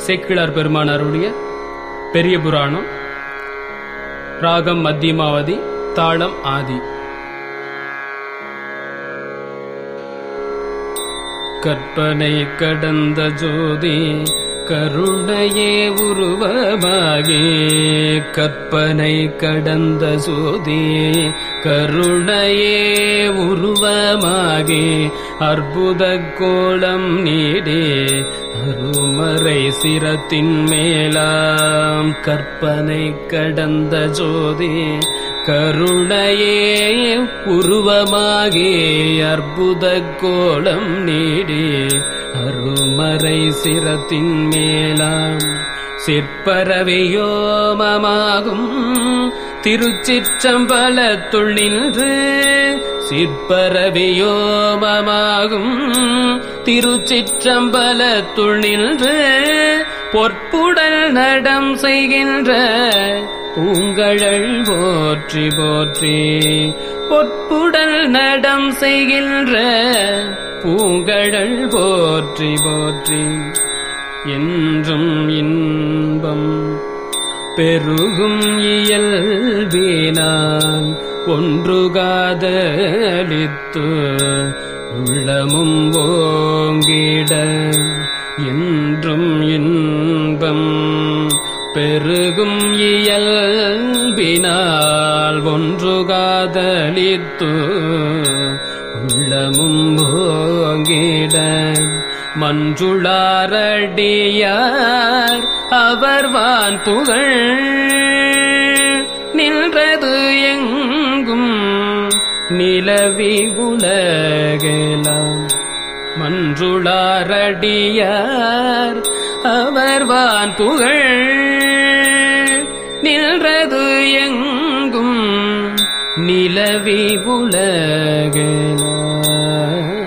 சேக்கிழார் பெருமானாருடைய பெரிய புராணம் ராகம் மத்தியமாவதி தாளம் ஆதி கற்பனை கடந்த ஜோதி கருணையே உருவமாகி கற்பனை கடந்த ஜோதி கருணையே உருவமாகி அற்புத கோலம் நீடே அருமறை சிரத்தின் மேலாம் கற்பனை கடந்த ஜோதி கருணையே உருவமாகி அற்புத கோலம் நீடி அருமறை சிரத்தின் மேலாம் சிற்பரவியோமமாகும் திருச்சிற்றம்பலத்துள் நின்று சிற்பரவியோமமாகும் திருச்சிற்றம்பலத்துள் நின்று பொற்புடல் நடம் செய்கின்ற பூங்கழல் போற்றி போற்றி பொற்புடல் நடம் செய்கின்ற பூங்கழல் போற்றி போற்றி என்றும் இன்பம் பெருகும் இயல்பினான் ஒன்று காதலித்து உள்ளமும் ஓங்கிட என்றும் இன்பம் பெருகும் இயல்பினால் ஒன்று காதலித்து உள்ளமும் ஓங்கிட மஞ்சுளாரடியார் அவர் வான் புகழ் நின்றது எங்கும் நிலவி உலகெலாம் மன்றுளாரடியார் அவர் வான் புகழ் நின்றது எங்கும் நிலவி உலகெலாம்